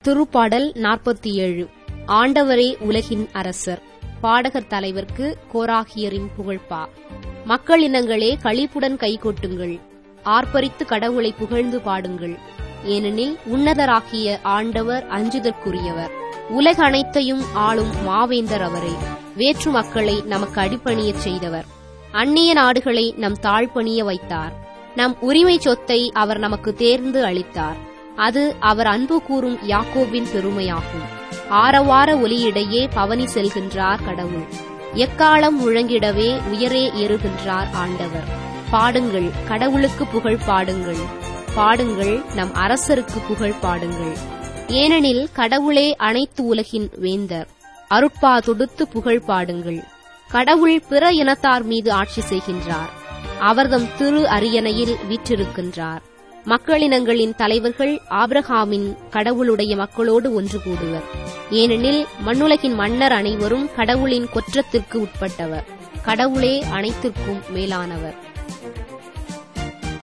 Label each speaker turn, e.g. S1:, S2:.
S1: திருப்பாடல் நாற்பத்தி ஏழு ஆண்டவரே உலகின் அரசர் பாடகர் தலைவர்க்கு கோராகியரின் புகழ்பா மக்களினங்களே களிப்புடன் கைகொட்டுங்கள் ஆர்ப்பரித்து கடவுளை புகழ்ந்து பாடுங்கள் ஏனெனில் உன்னதராகிய ஆண்டவர் அஞ்சுதற்குரியவர் உலக அனைத்தையும் ஆளும் மாவேந்தர் அவரே வேற்று மக்களை நமக்கு அடிப்பணியச் செய்தவர் அந்நிய நாடுகளை நம் தாழ்பணிய வைத்தார் நம் உரிமை சொத்தை அவர் நமக்கு தேர்ந்து அளித்தார் அது அவர் அன்பு கூறும் யாக்கோபின் பெருமையாகும் ஆரவார ஒலியிடையே பவனி செல்கின்றார் கடவுள் எக்காலம் முழங்கிடவே உயரே ஏறுகின்றார் ஆண்டவர் பாடுங்கள் கடவுளுக்கு புகழ் பாடுங்கள் பாடுங்கள் நம் அரசருக்கு புகழ் பாடுங்கள் ஏனெனில் கடவுளே அனைத்து உலகின் வேந்தர் அருட்பா தொடுத்து புகழ் பாடுங்கள் கடவுள் பிற இனத்தார் மீது ஆட்சி செய்கின்றார் அவர்தம் திரு அரியணையில் வீற்றிருக்கின்றார் மக்களினங்களின் தலைவர்கள் ஆபிரகாமின் கடவுளுடைய மக்களோடு ஒன்று கூடுவர் ஏனெனில் மண்ணுலகின் மன்னர் அனைவரும் கடவுளின் கொற்றத்திற்கு உட்பட்டவர் கடவுளே அனைத்திற்கும் மேலானவர்